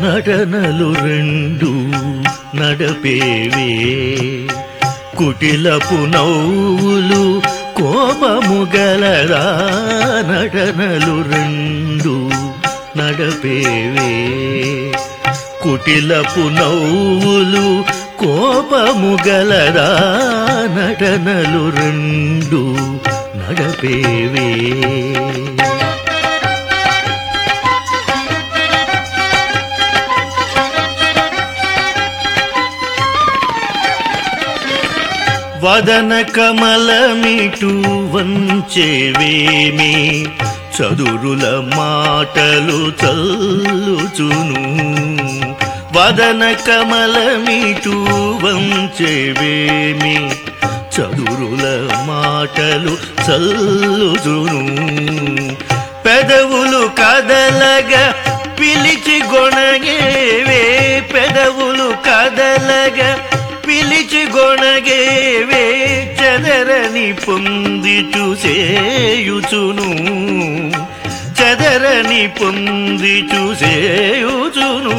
నటనలు రెండు నడపేవే కుటిలపు నవ్వులు కోపము గలరా నటనలు రెండు నడపేవే కుటిలపు నవ్వులు కోపము గలరా నటనలు రెండు నడపేవే వదన కమలమిటు వంచేవేమి చదురుల మాటలు చల్లుచును వదన కమలమిటు వంచేవేమి చదురుల మాటలు చల్లుచును పెదవులు కదలగా పిలిచి గొణగేవే పెదవులు కదలగా పిలిచి గొణగేవే చదరని పొంది చూసేయుచును చదరని పొంది చూసేయుచును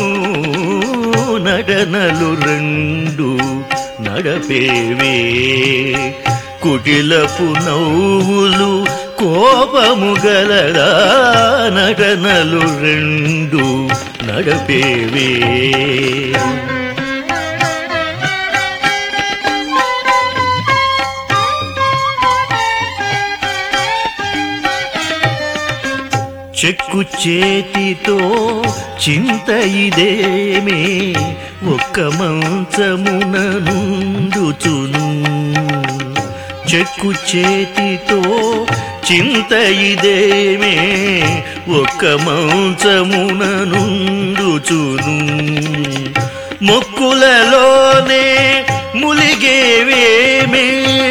నటనలు రెండు నడపేవే కుటిలపు నవ్వులు కోపము గలరా నటనలు రెండు నడపేవే చెక్కు చేతితో చింత ఇదేమే ఒక్క మంచమున నుండుచును చెక్కు చేతితో చింత ఇదేమే ఒక్క మంచమున నుండుచును మొక్కులలోనే ములిగేవేమే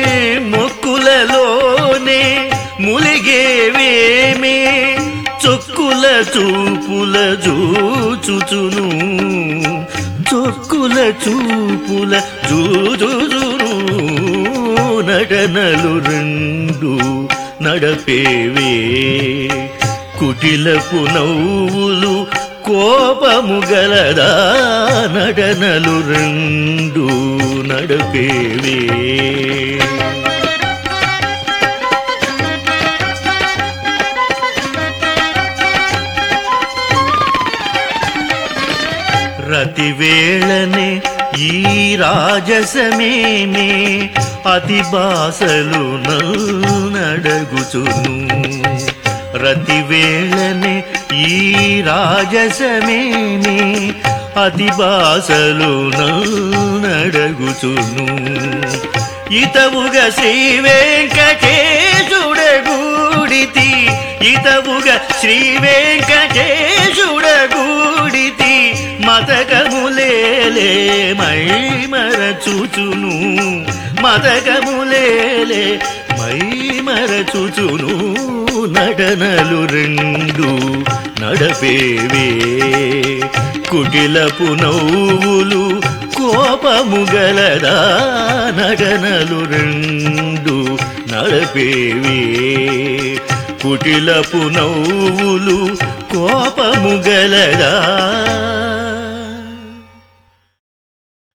మొక్కులలోనే ములిగేవేమే చొక్కుల చూపుల జూచుచును చొక్కుల చూపుల జూజును నటనలు రెండు నడపేవే కుటిలపు నవ్వులు కోపము గలదా నటనలు రెండు నడపేవే రతివేళనే ఈ రాజసమేమే అతి బాసలు నడగుచును రతివేళనే ఈ రాజసమేమే అతి బాసలు నడగుచును ఇతవుగ శ్రీ వెంకటేశుడగూడితి ఇతవుగ శ్రీ వెంకటేశుడగూడితి మతకములేలే మై మరచుచును మతకములేలే మై మరచుచును నటనలు రెండు నడపేవే కుటిలపు నవ్వులు కోపము గలదా నటనలు రెండు నడపేవే కుటిలపు నవ్వులు కోపము గలదా